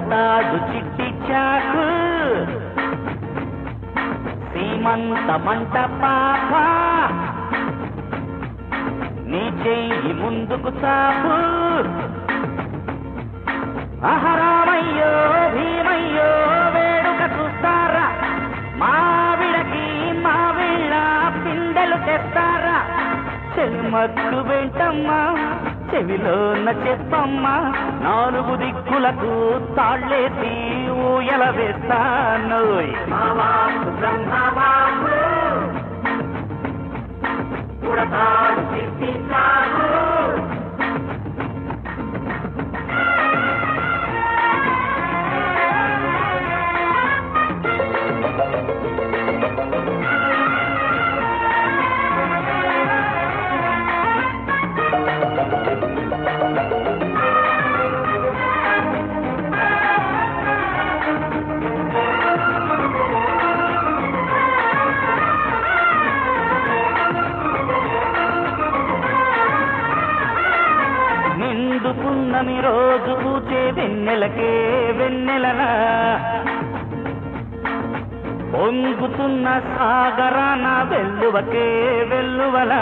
పుడతాడు చిట్టి చాకు సీమంత మంట పాప నీ చెయ్యి ముందుకు చాపు అహరామయ్యో భీమయ్యో వేడుక చూస్తారా మావిడకి మావిళ్ళ పిండెలు తెస్తారా చెలిమక్కు వెంటమ్మా చెవిలోన చెప్పమ్మా నాలుగు దిక్కులకు తాళ్ళేసి ఊయల వేస్తాను నిండు పున్నమి రోజు పూచే వెన్నెలకే వెన్నెలలా పొంగుతున్న సాగరాన వెల్లువకే వెల్లువలా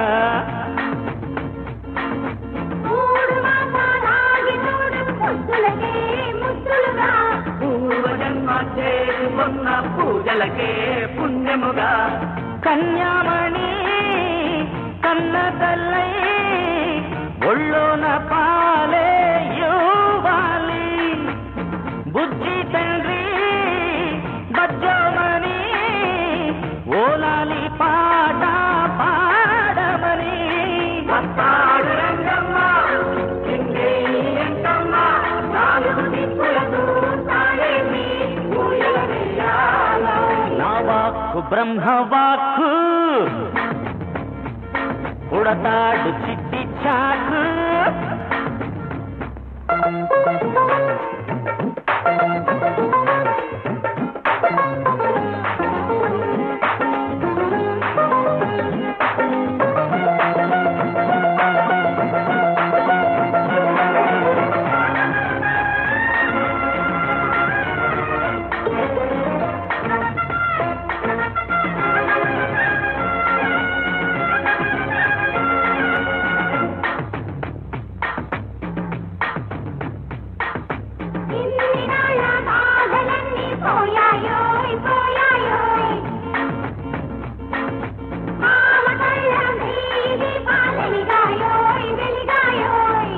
మూడు మాసాలాగి చూడు ముద్దులకే ముద్దులుగా పూర్వజన్మ చేసుకున్న పూజలకే పుణ్యముగా కన్యామణి కన్న తల్లై ఒళ్ళోన పాలే యువాలి బుజ్జి తండ్రి బజ్జోమని ఓలాలి పాట పాడమని నా వాక్కు బ్రహ్మ వాక్కు ఉడతాడు చిట్టి చాకు ఇన్ని నాళ్ళ బాధలన్నీ పోయాయోయ్ పోయాయోయ్ మామ కళ్ళ నీలి పాలెలిగాయోయ్ వెలిగాయోయ్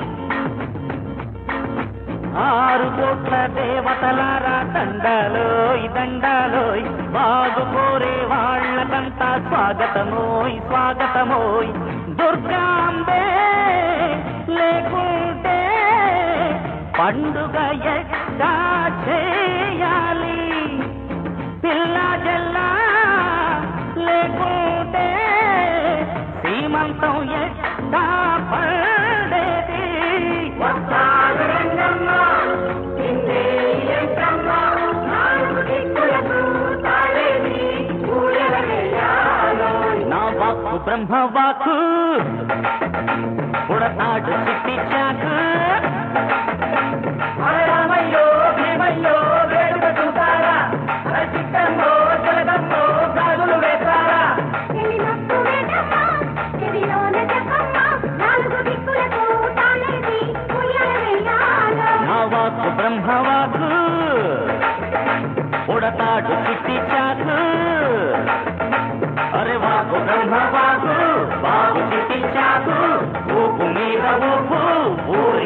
ఆరు కోట్ల దేవతలారా దండాలోయ్ దండాలోయ్ బాగు కోరే వాళ్ళకంతా స్వాగతమోయ్ స్వాగతమోయ్ దుర్గాంబే లేకుంటే పండుగ ఎట్టా చేయాలి పిల్ల జల్లా లేకుంటే సీమంతం ఎట్టా పడేది నా వాక్కు బ్రహ్మ వాక్కు పుడతాడు చిట్టి చాకు రామయ్యో భీమయ్యో వేడుక చూసారా చిట్టమ్మో జలగమ్మో గాజులు వేశారా చెవి నొక్కు వేటమ్మ చెవిలోన చెప్పమ్మ నాలుగు దిక్కులకు తాళేసి ఉయ్యాల వేయాలో నా వాక్కు బ్రహ్మ వాక్కు పుడతాడు చిట్టి చాకు అరే వాకు బ్రహ్మ వాకు వాకు చిట్టి చాకు ఊపు మీద ఊపు ఊరే